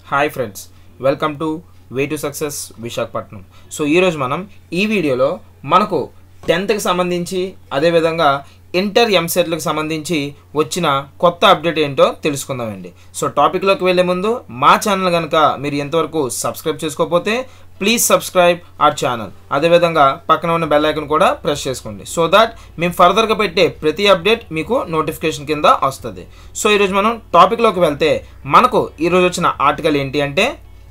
hi friends welcome to way to success Visakhapatnam so ఈరోజు మనం ఈ వీడియోలో మనకు టెన్త్కి సంబంధించి అదేవిధంగా ఇంటర్ ఎంసెట్లకు సంబంధించి వచ్చిన కొత్త అప్డేట్ ఏంటో తెలుసుకుందామండి సో టాపిక్లోకి వెళ్ళే ముందు మా ఛానల్ కనుక మీరు ఎంతవరకు సబ్స్క్రైబ్ చేసుకోకపోతే ప్లీజ్ సబ్స్క్రైబ్ అవర్ ఛానల్ అదేవిధంగా పక్కన ఉన్న బెల్ ఐకన్ కూడా ప్రెస్ చేసుకోండి సో దాట్ మేము ఫర్దర్గా పెట్టే ప్రతి అప్డేట్ మీకు నోటిఫికేషన్ కింద వస్తుంది సో ఈరోజు మనం టాపిక్లోకి వెళ్తే మనకు ఈరోజు వచ్చిన ఆర్టికల్ ఏంటి అంటే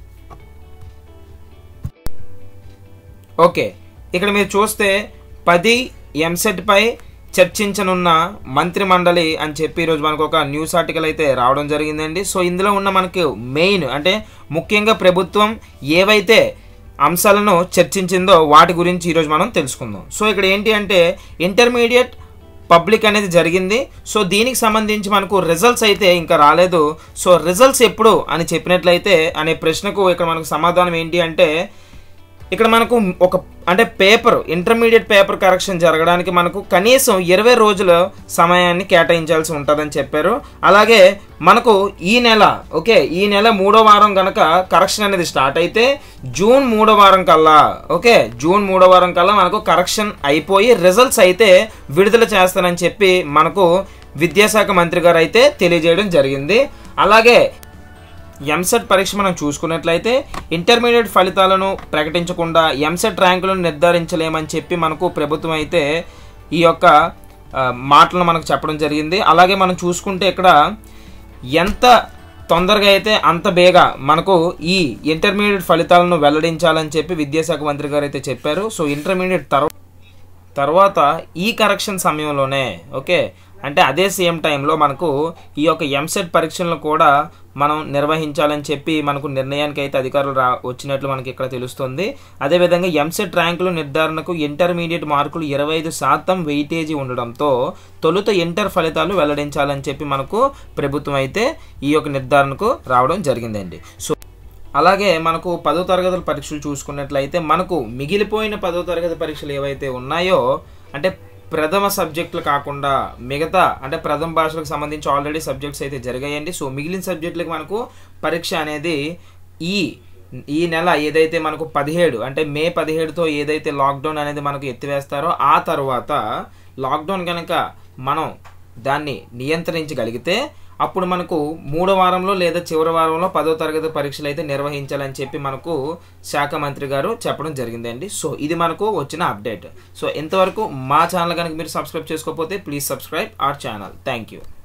ఓకే ఇక్కడ మీరు చూస్తే పది ఎంసెట్పై చర్చించనున్న మంత్రి మండలి అని చెప్పి ఈరోజు మనకు ఒక న్యూస్ ఆర్టికల్ అయితే రావడం జరిగిందండి సో ఇందులో ఉన్న మనకు మెయిన్ అంటే ముఖ్యంగా ప్రభుత్వం ఏవైతే అంశాలను చర్చించిందో వాటి గురించి ఈరోజు మనం తెలుసుకుందాం సో ఇక్కడ ఏంటి అంటే ఇంటర్మీడియట్ పబ్లిక్ అనేది జరిగింది సో దీనికి సంబంధించి మనకు రిజల్ట్స్ అయితే ఇంకా రాలేదు సో రిజల్ట్స్ ఎప్పుడు అని చెప్పినట్లయితే అనే ప్రశ్నకు ఇక్కడ మనకు సమాధానం ఏంటి అంటే ఇక్కడ మనకు ఒక అంటే పేపర్ ఇంటర్మీడియట్ పేపర్ కరెక్షన్ జరగడానికి మనకు కనీసం ఇరవై రోజుల సమయాన్ని కేటాయించాల్సి ఉంటుందని చెప్పారు అలాగే మనకు ఈ నెల ఓకే ఈ నెల మూడో వారం గనక కరెక్షన్ అనేది స్టార్ట్ అయితే జూన్ మూడో వారం కల్లా ఓకే జూన్ మూడో వారం కల్లా మనకు కరెక్షన్ అయిపోయి రిజల్ట్స్ అయితే విడుదల చేస్తానని చెప్పి మనకు విద్యాశాఖ మంత్రి గారు అయితే తెలియజేయడం జరిగింది అలాగే ఎంసెట్ పరీక్ష మనం చూసుకున్నట్లయితే ఇంటర్మీడియట్ ఫలితాలను ప్రకటించకుండా ఎంసెట్ ర్యాంకులను నిర్ధారించలేమని చెప్పి మనకు ప్రభుత్వం అయితే ఈ యొక్క ఆ, మాటలను మనకు చెప్పడం జరిగింది అలాగే మనం చూసుకుంటే ఇక్కడ ఎంత తొందరగా అయితే అంత బేగా మనకు ఈ ఇంటర్మీడియట్ ఫలితాలను వెల్లడించాలని చెప్పి విద్యాశాఖ మంత్రి గారు అయితే చెప్పారు సో ఇంటర్మీడియట్ తర్వాత తర్వాత ఈ కరెక్షన్ సమయంలోనే ఓకే అంటే అదే సేమ్ టైంలో మనకు ఈ యొక్క ఎంసెట్ పరీక్షలను కూడా మనం నిర్వహించాలని చెప్పి మనకు నిర్ణయానికి అయితే అధికారులు రా వచ్చినట్లు మనకి ఇక్కడ తెలుస్తుంది అదేవిధంగా ఎంసెట్ ర్యాంకుల నిర్ధారణకు ఇంటర్మీడియట్ మార్కులు ఇరవై ఐదు శాతం వెయిటేజీ ఉండడంతో తొలుత ఇంటర్ ఫలితాలు వెల్లడించాలని చెప్పి మనకు ప్రభుత్వం అయితే ఈ యొక్క నిర్ధారణకు రావడం జరిగిందండి సో అలాగే మనకు పదో తరగతుల పరీక్షలు చూసుకున్నట్లయితే మనకు మిగిలిపోయిన పదో తరగతి పరీక్షలు ఏవైతే ఉన్నాయో అంటే ప్రథమ సబ్జెక్టులు కాకుండా మిగతా అంటే ప్రథమ భాషలకు సంబంధించి ఆల్రెడీ సబ్జెక్ట్స్ అయితే జరిగాయండి సో మిగిలిన సబ్జెక్టులకు మనకు పరీక్ష అనేది ఈ ఈ నెల ఏదైతే మనకు పదిహేడు అంటే మే పదిహేడుతో ఏదైతే లాక్డౌన్ అనేది మనకు ఎత్తివేస్తారో ఆ తర్వాత లాక్డౌన్ కనుక మనం దాన్ని నియంత్రించగలిగితే అప్పుడు మనకు మూడో వారంలో లేదా చివరి వారంలో పదో తరగతి పరీక్షలు అయితే నిర్వహించాలని చెప్పి మనకు శాఖ మంత్రి గారు చెప్పడం జరిగిందండి సో ఇది మనకు వచ్చిన అప్డేట్ సో ఇంతవరకు మా ఛానల్ కనుక మీరు సబ్స్క్రైబ్ చేసుకోకపోతే please subscribe our channel thank you